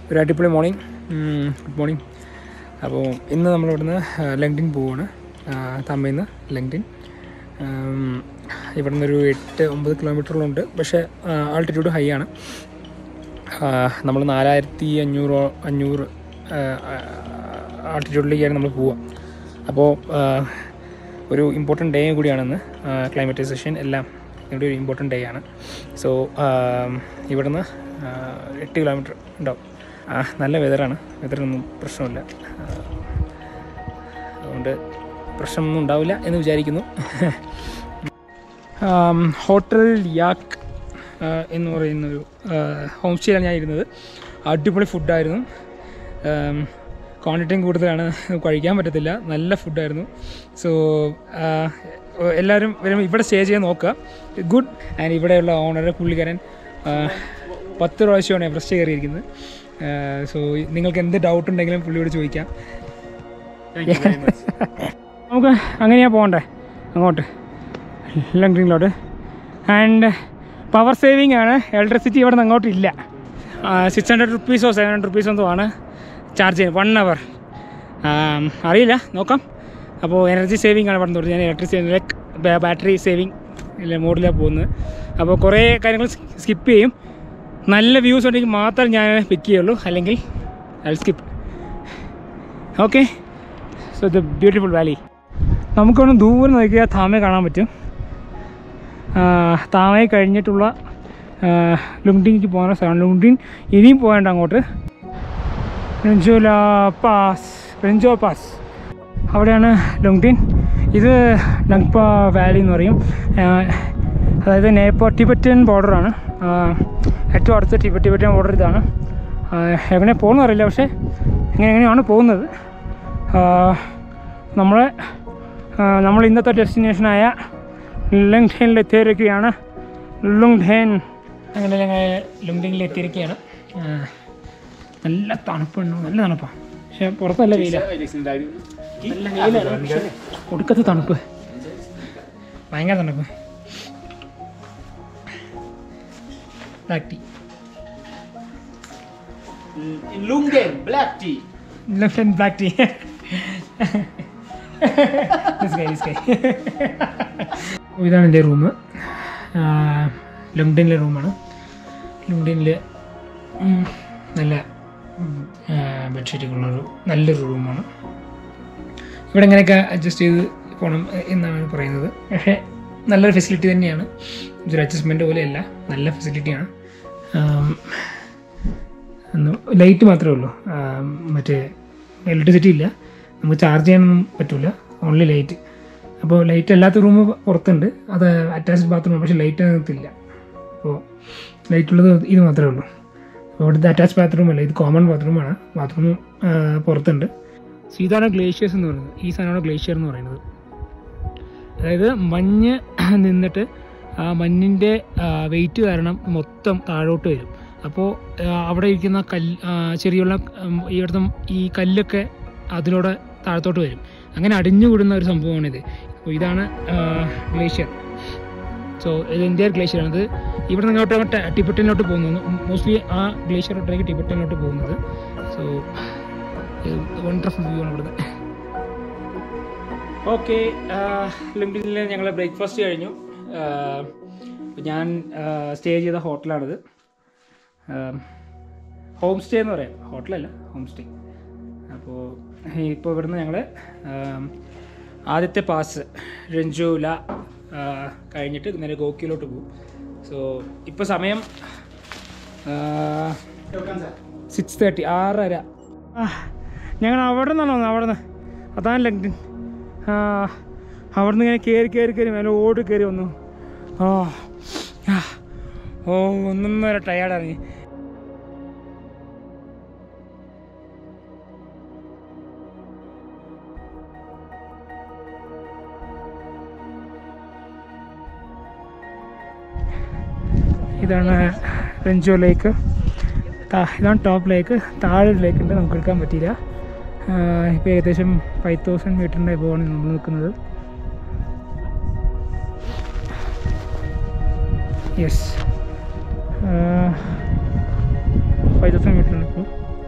ഒരു അടിപൊളി morning good morning അപ്പോൾ ഇന്ന് നമ്മളിവിടുന്ന് ലങ്ഡിൻ പോവുകയാണ് തമ്മിൽ നിന്ന് ലങ്ഡിൻ ഇവിടുന്ന് ഒരു എട്ട് ഒമ്പത് കിലോമീറ്ററുകളുണ്ട് പക്ഷേ ആൾട്ടിറ്റ്യൂഡ് ഹൈ ആണ് നമ്മൾ നാലായിരത്തി അഞ്ഞൂറ് അഞ്ഞൂറ് ആൾട്ടിറ്റ്യൂഡിലേക്കാണ് നമ്മൾ പോവുക അപ്പോൾ ഒരു ഇമ്പോർട്ടൻ്റ് ഡേ കൂടിയാണെന്ന് ക്ലൈമറ്റൈസേഷൻ എല്ലാം ഇവിടെ ഒരു ഇമ്പോർട്ടൻ്റ് ഡേ ആണ് സോ ഇവിടുന്ന് ആ, എട്ട് കിലോമീറ്റർ ഉണ്ടാവും ആ, നല്ല വെതറാണ് വെതറൊന്നും പ്രശ്നമില്ല ആ, അതുകൊണ്ട് പ്രശ്നമൊന്നും ഉണ്ടാവില്ല എന്ന് വിചാരിക്കുന്നു ആം, ഹോട്ടൽ യാക്ക് ആ, എന്ന് പറയുന്നൊരു ഹോം സ്റ്റേയിലാണ് ഞാൻ ഇരുന്നത് അടിപൊളി ഫുഡായിരുന്നു ക്വാണ്ടിറ്റിയും കൂടുതലാണ് കഴിക്കാൻ പറ്റത്തില്ല നല്ല ഫുഡായിരുന്നു സോ എല്ലാവരും വരുമ്പോൾ ഇവിടെ സ്റ്റേ ചെയ്യാൻ നോക്കുക ഗുഡ് ആൻഡ് ഇവിടെയുള്ള ഓണർ പുള്ളിക്കാരൻ ആ, പത്ത് പ്രാവശ്യമാണ് എവറസ്റ്റ് കയറിയിരിക്കുന്നത് സോ നിങ്ങൾക്ക് എന്ത് ഡൗട്ട് ഉണ്ടെങ്കിലും പുള്ളിയോട് ചോദിക്കാം നമുക്ക് അങ്ങനെയാണ് പോകണ്ടേ അങ്ങോട്ട് ലങ്ക്രിങ്ങിലോട്ട് ആൻഡ് പവർ സേവിങ് ആണ് ഇലക്ട്രിസിറ്റി ഇവിടെ നിന്ന് അങ്ങോട്ട് ഇല്ല സിക്സ് ഹൺഡ്രഡ് റുപ്പീസോ സെവൻ ഹൺഡ്രഡ് റുപ്പീസോ എന്തോ ആണ് ചാർജ് ചെയ്യുന്നത് വൺ അവർ അറിയില്ല നോക്കാം അപ്പോൾ എനർജി സേവിങ് ആണ് പറഞ്ഞത് ഞാൻ ഇലക്ട്രിസിറ്റി ലൈക്ക് ബാറ്ററി സേവിങ് ഇല്ല മോഡിലാണ് പോകുന്നത് അപ്പോൾ കുറേ കാര്യങ്ങൾ സ്കിപ്പ് ചെയ്യും നല്ല വ്യൂസ് ഉണ്ടെങ്കിൽ മാത്രം ഞാൻ പിക്ക് ചെയ്യുള്ളൂ അല്ലെങ്കിൽ I skip okay so the beautiful valley നമുക്കൊന്ന് ദൂരെ നോക്കിയാൽ താമ കാണാൻ പറ്റും താമയെ കഴിഞ്ഞിട്ടുള്ള ലുങ്ഡിങ് പോകുന്ന സ്ഥലം ലുങ്ഡിൻ ഇനിയും പോകേണ്ട അങ്ങോട്ട് റിഞ്ചോല പാസ് റിഞ്ചോ പാസ് അവിടെയാണ് ലുങ്ഡിൻ ഇത് നങ്പ വാലി എന്ന് പറയും ആ, അതായത് നേപ്പാൾ ടിബറ്റൻ ബോർഡറാണ് ഏറ്റവും അടുത്ത ടിബറ്റ് ടിബറ്റൻ ബോർഡർ ഇതാണ് ആ, എങ്ങനെ പോകുന്ന അറിയില്ല പക്ഷേ എങ്ങനെ എങ്ങനെയാണ് പോകുന്നത് ആ, നമ്മളെ ആ, നമ്മൾ ഇന്നത്തെ ഡെസ്റ്റിനേഷനായ ലുങ്ഡേനിൽ എത്തിയിരിക്കുകയാണ് ലുങ്ഡേൻ അങ്ങനെ ഞങ്ങൾ ലുങ്ഡേനിൽ എത്തിയിരിക്കുകയാണ് ആ, നല്ല തണുപ്പുണ്ട് നല്ല തണുപ്പാണ് പക്ഷെ പുറത്തല്ല വെയില നല്ല വെയിലാണ് പക്ഷേ ഒടുക്കത്തെ തണുപ്പ് ഭയങ്കര തണുപ്പ് black tea Lungen, black tea. Left and black tea ഇതാണ് എൻ്റെ റൂം ലുങ്ഡനിലെ റൂമാണ് ലുങ്ഡനിൽ നല്ല ബെഡ്ഷീറ്റൊക്കെയുള്ളൊരു നല്ലൊരു റൂമാണ് ഇവിടെ ഇങ്ങനെയൊക്കെ അഡ്ജസ്റ്റ് ചെയ്ത് പോകണം എന്നാണ് പറയുന്നത് പക്ഷേ നല്ലൊരു ഫെസിലിറ്റി തന്നെയാണ് ഇതൊരു അഡ്ജസ്റ്റ്മെൻറ്റ് പോലെയല്ല നല്ല ഫെസിലിറ്റിയാണ് ലൈറ്റ് മാത്രമേ ഉള്ളൂ ആ, മറ്റേ ഇലക്ട്രിസിറ്റി ഇല്ല നമുക്ക് ചാർജ് ചെയ്യാനൊന്നും പറ്റില്ല ഓൺലി ലൈറ്റ് അപ്പോൾ ലൈറ്റ് അല്ലാത്ത റൂം പുറത്തുണ്ട് അത് അറ്റാച്ച്ഡ് ബാത്റൂം പക്ഷേ ലൈറ്റ് അതിനകത്തില്ല അപ്പോൾ ലൈറ്റ് ഉള്ളത് ഇത് മാത്രമേ ഉള്ളൂ അപ്പോൾ ഇവിടുത്തെ അറ്റാച്ച് ബാത്റൂം അല്ല ഇത് കോമൺ ബാത്റൂമാണ് ബാത്റൂം പുറത്തുണ്ട് സോ ഇതാണ് ഗ്ലേഷ്യേഴ്സ് എന്ന് പറയുന്നത് ഈ സാധനമാണ് ഗ്ലേഷ്യർ എന്ന് പറയുന്നത് അതായത് മഞ്ഞ് നിന്നിട്ട് ആ മഞ്ഞിൻ്റെ വെയിറ്റ് കാരണം മൊത്തം താഴോട്ട് വരും അപ്പോൾ അവിടെ ഇരിക്കുന്ന കല്ല് ആ, ചെറിയുള്ള ഉം, ഇവിടുത്തെ ഈ കല്ലൊക്കെ അതിലൂടെ താഴത്തോട്ട് വരും അങ്ങനെ അടിഞ്ഞുകൂടുന്ന ഒരു സംഭവമാണിത് അപ്പോൾ ഇതാണ് ഗ്ലേഷ്യർ സോ ഇത് ഇന്ത്യൻ ഗ്ലേഷ്യറാണ് ഇത് ഇവിടെ നിന്ന് ഇങ്ങോട്ട് ടിബറ്റനിലോട്ട് പോകുന്നത് മോസ്റ്റ്ലി ആ ഗ്ലേഷ്യറോട്ടേക്ക് ടിബറ്റനിലോട്ട് പോകുന്നത് സോ വണ്ടർഫുൾ വ്യൂ ആണ് ഇവിടുന്ന് ഓക്കെ ലിംബിനിൽ ഞങ്ങൾ ബ്രേക്ക്ഫാസ്റ്റ് കഴിഞ്ഞു ആഹ് ഞാൻ സ്റ്റേ ചെയ്ത ഹോട്ടലാണിത് ഹോം സ്റ്റേ എന്ന് പറയാം ഹോട്ടലല്ല ഹോം സ്റ്റേ അപ്പോൾ ഇപ്പോൾ ഇവിടുന്ന് ഞങ്ങൾ ആദ്യത്തെ പാസ് രഞ്ജുല ആഹ് കഴിഞ്ഞിട്ട് നേരെ ഗോക്കിയിലോട്ട് പോകും സോ ഇപ്പോൾ സമയം സിക്സ് തേർട്ടി ആറര ഞങ്ങൾ അവിടെ നിന്നാണ് വന്നത് അവിടെ നിന്ന് അതാണ് ലങ്ഡൻ അവിടെ നിന്ന് ഇങ്ങനെ കയറി കയറി കയറി മേലെ ഓടി കയറി വന്നു ആ ആ. ഓ ഒന്നൊന്നര ടയേർഡാണ് ഇതാണ് റെഞ്ചോ ലേക്ക് താ- ഇതാണ് ടോപ്പ് ലേക്ക് താഴെ ഒരു ലേക്ക് ഉണ്ട് നമുക്ക് എടുക്കാൻ പറ്റിയില്ല ഇപ്പോൾ ഏകദേശം ഫൈവ് തൗസൻഡ് മീറ്ററിൻ്റെ എബോവാണ് നമ്മൾ നിൽക്കുന്നത് യെസ് ഫൈവ് തൗസൻഡ് മീറ്റർ ഇപ്പോൾ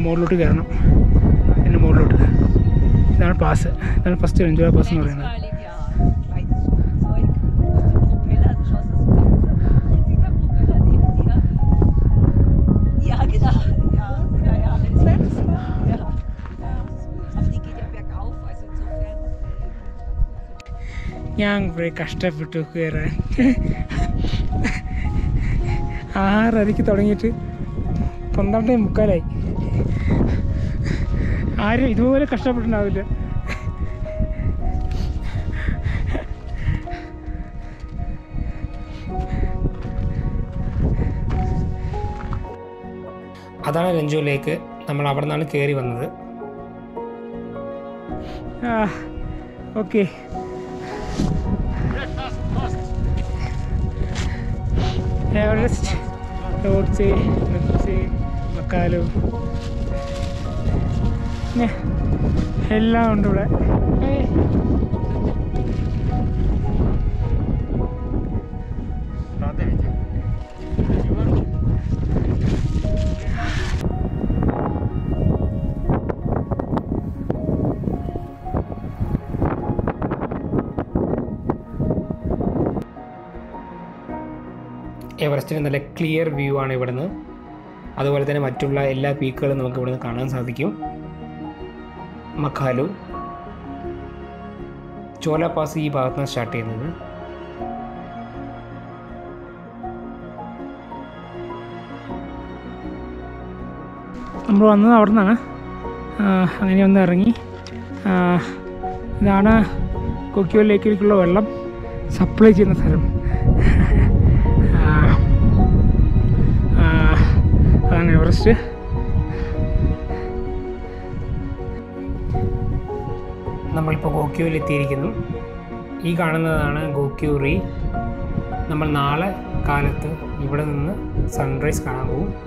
മുകളിലോട്ട് കയറണം പിന്നെ മുകളിലോട്ട് ഇതാണ് പാസ് ഇതാണ് ഫസ്റ്റ് എൻജോയ് പാസ് എന്ന് പറയുന്നത് Ja, genau. Ja, ja, ja. Ja. ja. Aber die geht ja bergauf, also insofern. ഞാൻ കുറേ കഷ്ടപ്പെട്ടു കയറാൻ ആറരയ്ക്ക് തുടങ്ങിയിട്ട് പന്ത്രണ്ടേ മുക്കാലായി ആരും ഇതുപോലെ കഷ്ടപ്പെട്ടിട്ടുണ്ടാവില്ല അതാണ് രഞ്ജുവിലേക്ക് നമ്മൾ അവിടെ നിന്നാണ് കയറി വന്നത് ആ ഓക്കെ എവറസ്റ്റ് ടോർച്ച് മെർച്ച് മക്കാലു പിന്നെ എല്ലാം ഉണ്ട് ഇവിടെ ഏയ്. എവറസ്റ്റിന് നല്ല ക്ലിയർ വ്യൂ ആണ് ഇവിടുന്ന് അതുപോലെ തന്നെ മറ്റുള്ള എല്ലാ പീക്കുകളും നമുക്ക് ഇവിടുന്ന് കാണാൻ സാധിക്കും മഖാലു ചോല പാസ് ഈ ഭാഗത്താണ് സ്റ്റാർട്ട് ചെയ്യുന്നത് നമ്മൾ വന്നത് അവിടെ നിന്നാണ് അങ്ങനെ ഒന്ന് ഇറങ്ങി ആ, ഇതാണ് കൊക്കിയോ ലേക്കിലേക്കുള്ള വെള്ളം സപ്ലൈ ചെയ്യുന്ന സ്ഥലം ആ, ആ, അതാണ് എവറസ്റ്റ് നമ്മളിപ്പോൾ ഗോക്യൂവിൽ എത്തിയിരിക്കുന്നു ഈ കാണുന്നതാണ് ഗോക്യൂ റീ നമ്മൾ നാളെ കാലത്ത് ഇവിടെ നിന്ന് സൺറൈസ് കാണാൻ പോകും